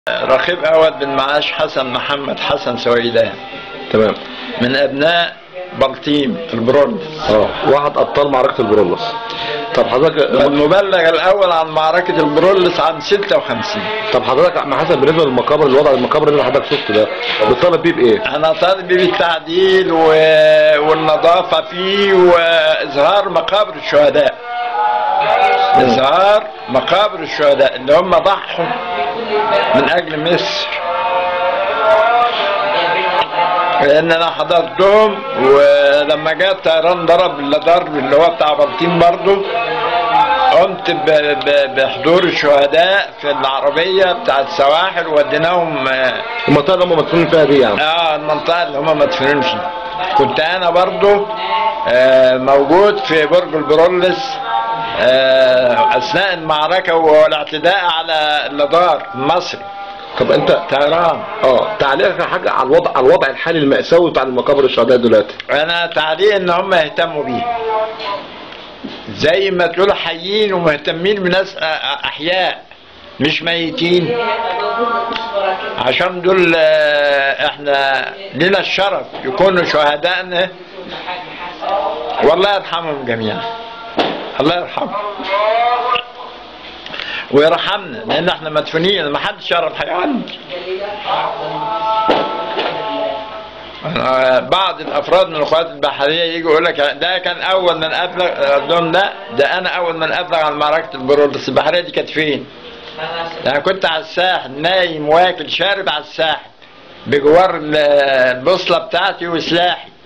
رقيب أول بن معاش حسن محمد حسن سويدان تمام من أبناء بلطيم البرولس اه واحد ابطال معركه البرولس طب حضرتك والمبلغ الأول عن معركة البرولس عام 56 طب حضرتك عم حسن بالنسبه للمقابر الوضع المقابر اللي حضرتك شفته ده بتطالب بيه بايه؟ أنا طالب بالتعديل و... والنظافة فيه وإظهار مقابر الشهداء إظهار مقابر الشهداء اللي هم ضحوا من أجل مصر لأن أنا حضرتهم ولما جاء الطيران ضرب اللي ضرب اللي هو بتاع بلطيم برضه قمت ب... ب... بحضور الشهداء في العربية بتاع السواحل وديناهم آه، المنطقه اللي هم مدفونين فيها دي يعني اه المنطقة اللي هم مدفونين فيها كنت انا برضو آه موجود في برج البرولس آه اثناء المعركة والاعتداء على اللدار المصري طب انت طيران اه تعليقك يا حاجه على الوضع على الوضع الحالي المأساوي بتاع المقابر الشهداء دلوقتي انا تعليق ان هم يهتموا بيه زي ما تقول حيين ومهتمين بناس آه، آه، احياء مش ميتين عشان دول آه، احنا لنا الشرف يكونوا شهدائنا والله يرحمهم جميعا الله يرحمهم ويرحمنا لان احنا مدفونين ما حدش يعرف حاجه عنه أنا بعض الافراد من القوات البحريه يجي يقول لك ده كان اول من ابلغ أقول لهم لا ده انا اول من ابلغ عن معركه البرولس البحريه دي كانت فين؟ يعني كنت على الساحل نايم واكل شارب على الساحل بجوار ال- البوصله بتاعتي وسلاحي